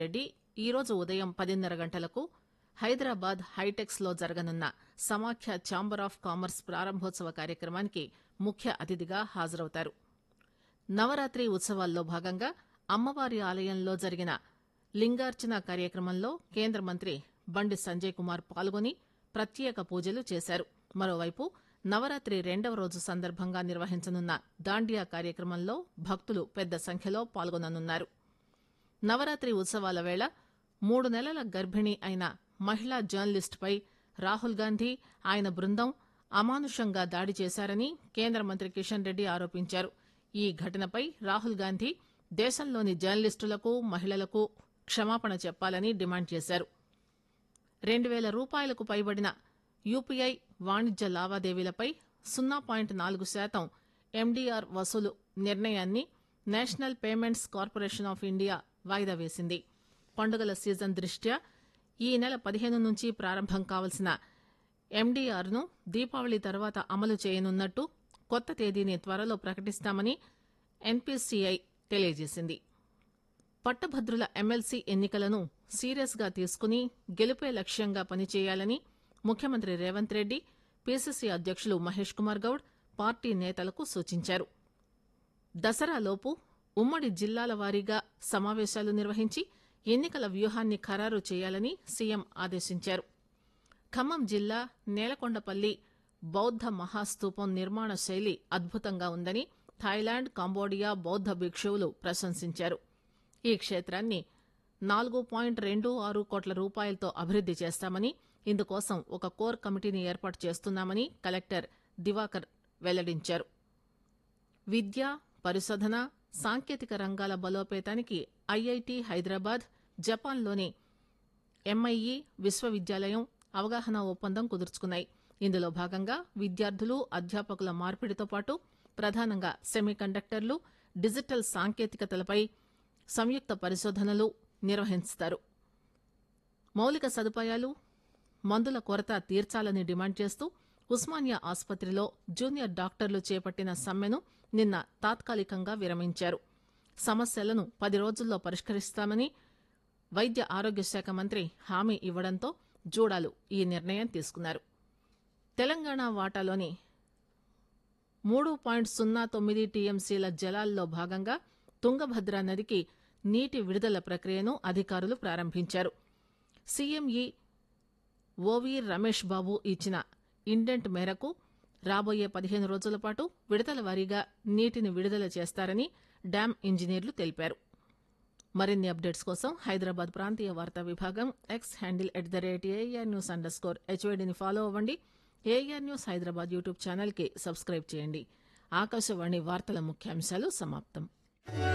రెడ్డి ఈరోజు ఉదయం పదిన్నర గంటలకు హైదరాబాద్ హైటెక్స్ లో జరగనున్న సమాఖ్య ఛాంబర్ ఆఫ్ కామర్స్ ప్రారంభోత్సవ కార్యక్రమానికి ముఖ్య అతిథిగా హాజరవుతారు నవరాత్రి ఉత్సవాల్లో భాగంగా అమ్మవారి ఆలయంలో జరిగిన లింగార్చన కార్యక్రమంలో కేంద్ర మంత్రి బండి సంజయ్ కుమార్ పాల్గొని ప్రత్యేక పూజలు చేశారు మరోవైపు నవరాత్రి రెండవ రోజు సందర్భంగా నిర్వహించనున్న దాండియా కార్యక్రమంలో భక్తులు పెద్ద సంఖ్యలో పాల్గొననున్నారు నవరాత్రి ఉత్సవాల వేళ మూడు నెలల గర్భిణి అయిన మహిళా జర్నలిస్టుపై రాహుల్ గాంధీ ఆయన బృందం అమానుషంగా దాడి చేశారని కేంద్ర మంత్రి కిషన్ రెడ్డి ఆరోపించారు ఈ ఘటనపై రాహుల్ గాంధీ దేశంలోని జర్నలిస్టులకు మహిళలకు క్షమాపణ చెప్పాలని డిమాండ్ చేశారు రెండు పేల రూపాయలకు పైబడిన యూపీఐ వాణిజ్య లావాదేవీలపై సున్నా పాయింట్ నాలుగు శాతం ఎండీఆర్ వసూలు నిర్ణయాన్ని National Payments Corporation of India వాయిదా వేసింది పండుగల సీజన్ దృష్ట్యా ఈ నెల పదిహేను నుంచి ప్రారంభం కావాల్సిన ఎండీఆర్ను దీపావళి తర్వాత అమలు చేయనున్నట్టు కొత్త తేదీని త్వరలో ప్రకటిస్తామని ఎన్పీసీఐ తెలియజేసింది పట్టభద్రుల ఎమ్మెల్సీ ఎన్నికలను సీరియస్ గా తీసుకుని గెలుపే లక్ష్యంగా పనిచేయాలని ముఖ్యమంత్రి రేవంత్ రెడ్డి పీసీసీ అధ్యకులు మహేష్ కుమార్ గౌడ్ పార్టీ నేతలకు సూచించారు దసరాలోపు ఉమ్మడి జిల్లాల వారీగా సమావేశాలు నిర్వహించి ఎన్నికల వ్యూహాన్ని ఖరారు చేయాలని సీఎం ఆదేశించారు ఖమ్మం జిల్లా నేలకొండపల్లి బౌద్ధ మహాస్తూపం నిర్మాణ శైలి అద్భుతంగా ఉందని థాయిలాండ్ కంబోడియా బౌద్ధ భిక్షువులు ప్రశంసించారు ఈ క్షేత్రాన్ని నాలుగు పాయింట్ రెండు ఆరు కోట్ల రూపాయలతో అభివృద్ది చేస్తామని ఇందుకోసం ఒక కోర్ కమిటీని ఏర్పాటు చేస్తున్నామని కలెక్టర్ దివాకర్ వెల్లడించారు విద్య పరిశోధన సాంకేతిక రంగాల బలోపేతానికి ఐఐటి హైదరాబాద్ జపాన్లోని ఎంఐఈ విశ్వవిద్యాలయం అవగాహన ఒప్పందం కుదుర్చుకున్నాయి ఇందులో భాగంగా విద్యార్థులు అధ్యాపకుల మార్పిడితో పాటు ప్రధానంగా సెమీకండక్టర్లు డిజిటల్ సాంకేతికతలపై సంయుక్త పరిశోధనలు నిర్వహిస్తారు మౌలిక సదుపాయాలు మందుల కొరత తీర్చాలని డిమాండ్ చేస్తూ ఉస్మానియా ఆసుపత్రిలో జూనియర్ డాక్టర్లు చేపట్టిన సమ్మెను నిన్న తాత్కాలికంగా విరమించారు సమస్యలను పది రోజుల్లో పరిష్కరిస్తామని వైద్య ఆరోగ్య శాఖ మంత్రి హామీ ఇవ్వడంతో జూడాలు ఈ నిర్ణయం తీసుకున్నారు తెలంగాణ వాటాలోని మూడు పాయింట్ సున్నా తొమ్మిది టీఎంసీల జలాల్లో భాగంగా తుంగభద్ర నదికి నీటి విడుదల ప్రక్రియను అధికారులు ప్రారంభించారు సీఎంఈ ఓవి రమేష్ బాబు ఇచ్చిన ఇండెంట్ మేరకు రాబోయే పదిహేను రోజుల పాటు విడతల వారీగా నీటిని విడుదల చేస్తారని డ్యాం ఇంజనీర్లు తెలిపారు మరిన్ని అప్డేట్స్ కోసం హైదరాబాద్ ప్రాంతీయ వార్తా విభాగం X handle at the rate AIR news underscore స్కోర్ హెచ్వైడిని ఫాలో అవ్వండి ఏఆర్ న్యూస్ హైదరాబాద్ యూట్యూబ్ ఛానల్కి సబ్స్క్రైబ్ చేయండి ఆకాశవాణి వార్తల ముఖ్యాంశాలు సమాప్తం